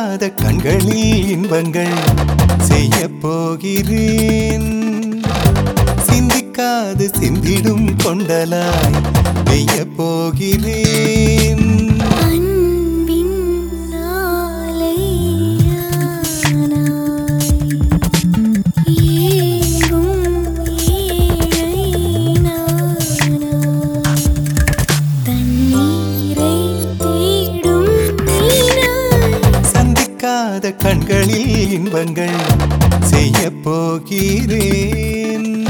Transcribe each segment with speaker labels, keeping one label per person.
Speaker 1: சிந்திக்காத கண்களில் இன்பங்கள் செய்ய போகிறேன் சிந்திக்காது சிந்திடும் கொண்டலாய் பெய்ய போகிறேன்
Speaker 2: அன்பின் நாளையானாய் ஏங்கும் ஏழை நானாய் தண்ணீரை தேடும் நீனாய்
Speaker 1: சந்திக்காத கண்களில் இன்பங்கள் செய்ய போகிறேன்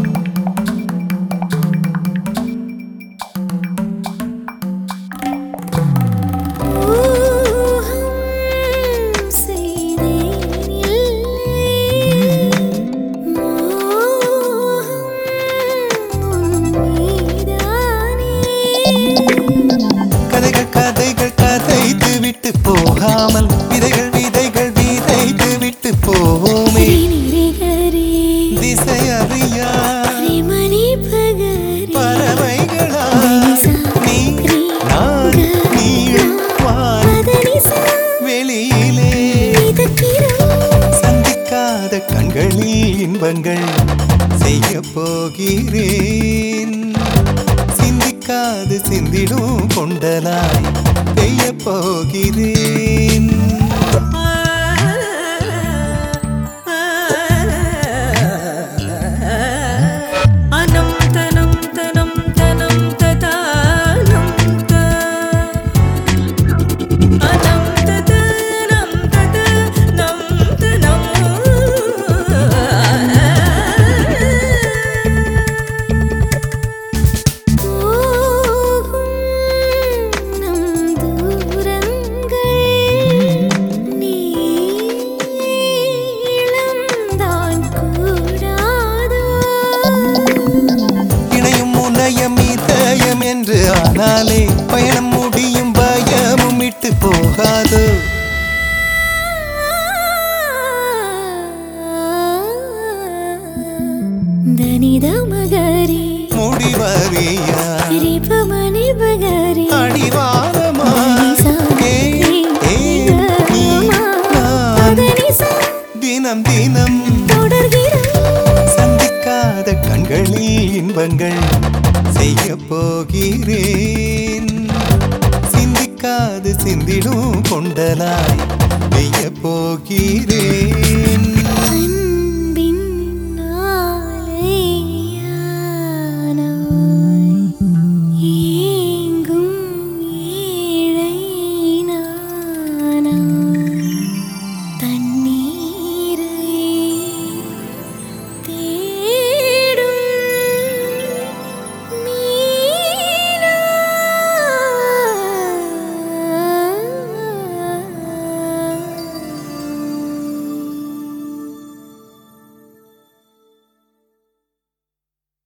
Speaker 2: ஊகம் செய்தேன் இல்லை மோகம் உன் மீதானே
Speaker 1: கதைகள் கதைகள் கதைத்து விட்டு போகாமல் விதைகள் விதைகள் விதைத்து விட்டு போவோமே
Speaker 2: நிரிகரே
Speaker 1: திசை அறியா
Speaker 2: மணி பகரே
Speaker 1: பறவைகளா நீ நான் நீள் வான்
Speaker 2: பதனிசா
Speaker 1: வெளியிலே
Speaker 2: மிதக்கிறோம்
Speaker 1: சந்திக்காத கண்களில் இன்பங்கள் செய்ய போகிறேன் சிந்திக்காது சிந்திடும் கொண்டலாய் பெய்ய போகிறேன்
Speaker 3: அனம் தனம் தனம் தனம் ததானம் த அனம் ததனம் ததனம் தனம்
Speaker 2: போகும் நம் தூரங்கள் நீளம்தான் கூடாதோ
Speaker 1: இணையும் முனையம் இதயம் என்று ஆனாலே பயணம் முடியும் பயமும் விட்டு போகாது
Speaker 2: ದನಿದ ಮಗರಿ
Speaker 1: முடிவறியா
Speaker 2: ರಿಪಮಣಿ ಬಗರಿ
Speaker 1: அடிவாரமா ஏ, ஏ, நீ, நான்
Speaker 2: பதனிச
Speaker 1: தினம் தினம்
Speaker 2: தொடர்கிறோம்
Speaker 1: சந்திக்காத கண்களில் இன்பங்கள் செய்ய போகிறேன் சிந்திக்காது சிந்திடும் கொண்டலாய்